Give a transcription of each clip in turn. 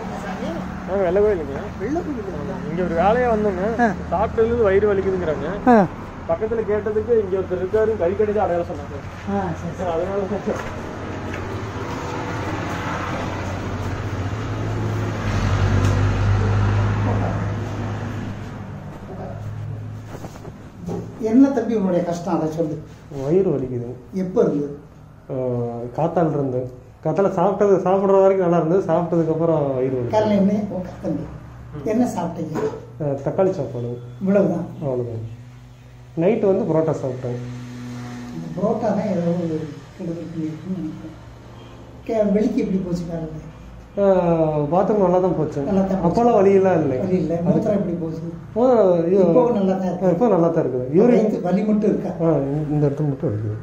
இருக்கீங்க சாமி நாங்கள் வெள்ளை கோயிலுங்க வெள்ள கோயில் இங்கே ஒரு வேலையாக வந்தோங்க ஆ. சாப்பிட்டதுலேருந்து வயிறு வலிக்குதுங்கிறாங்க ஆ பக்கத்தில் கேட்டதுக்கு இங்கே ஒருத்தர் இருக்காரு கை கடிச்சு அடையாளம் சொன்னாங்க ஆ சரி சரி அதனால தான் என்ன தம்பி உன்னுடைய கஷ்டம் அதை சொல்லு வயிறு வலிக்குது எப்போ இருந்தது காத்தால இருந்து காத்தால சாப்பிட்டது சாப்பிட்ற வரைக்கும் நல்லா இருந்தது சாப்பிட்டதுக்கப்புறம் வயிறு வலி காலையில் என்ன உட்கா தம்பி என்ன சாப்பிட்டீங்க அஹ் தக்காளி சாப்பாடு இவ்வளவுதான் அவ்வளோதான் நைட்டு வந்து புரோட்டா சாப்பிட்டேன் இந்த புரோட்டா தான் ஏதோ ஒரு கெடுதல் பண்ணியிருக்குன்னு நினைக்கிறேன் கே வெளிக்கு எப்படி போச்சு பாருங்க பாத்ரூம் நல்லா தான் போச்சு நல்லா தான் போச்சு. அப்போல்லாம் வலியெல்லாம் இல்லை வலி இல்லை மூத்திரம் எப்படி போச்சு முதல்ல இது- இப்போவும் நல்லா தான் இருக்கு. இப்போ நல்லா தான் இருக்குது யூரின் வயித்து வலி மட்டும் இருக்கா ஆ இந்த இடத்துல மட்டும் இருக்குது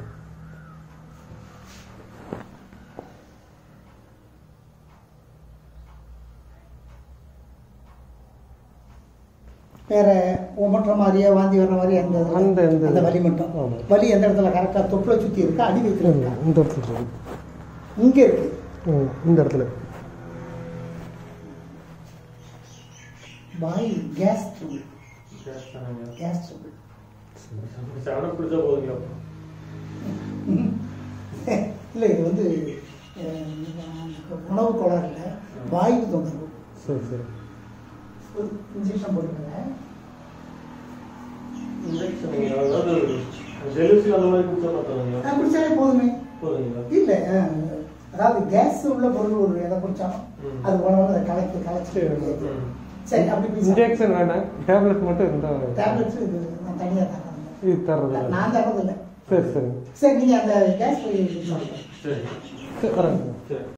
வேற உமட்டுற மாதிரியே வாந்தி வர்ற மாதிரி அந்த இதுல- அந்த இந்த அந்த வலி மட்டும் ஆமா. வலி எந்த இடத்துல கரெக்டாக தொப்புளை சுற்றி இருக்கா அடி வயிற்றுல இருக்கா இந்த இடத்துல இருக்குது இங்கே இருக்கு ம், இந்த இடத்துல வாய் கேஸ் ட்ரபிள் கேஸ் ட்ரபிள் இல்லை இது வந்து அஹ், உணவு கோளாறு இல்லை வாயு தொந்தரவு சரி சரி ஒரு இன்ஜெக்ஷன் போட்டுக்கிறேன் டெலிவரி அந்த மாதிரி கொடுத்தா நான் குடிச்சாலே போதுமே போதுங்களா இல்லை அதாவது கேஸ் உள்ள பொருள் ஒரு எதை குடிச்சாலும் ம். அது உணவு அதை கலக்கி கலச்சி சரி அப்படி போய் இன்ஜெக்ஷன் வேணாம் டேப்லெட் மட்டும் இருந்தால் டேப்லெட்ஸ் இது நான் தனியாக தரேன் இது தர்றது நான் தரதில்லை சரி சரி சரி நீங்கள் அந்த கேஸ் போய் சாப்பிடுங்க சரி சரி வரேங்க சரி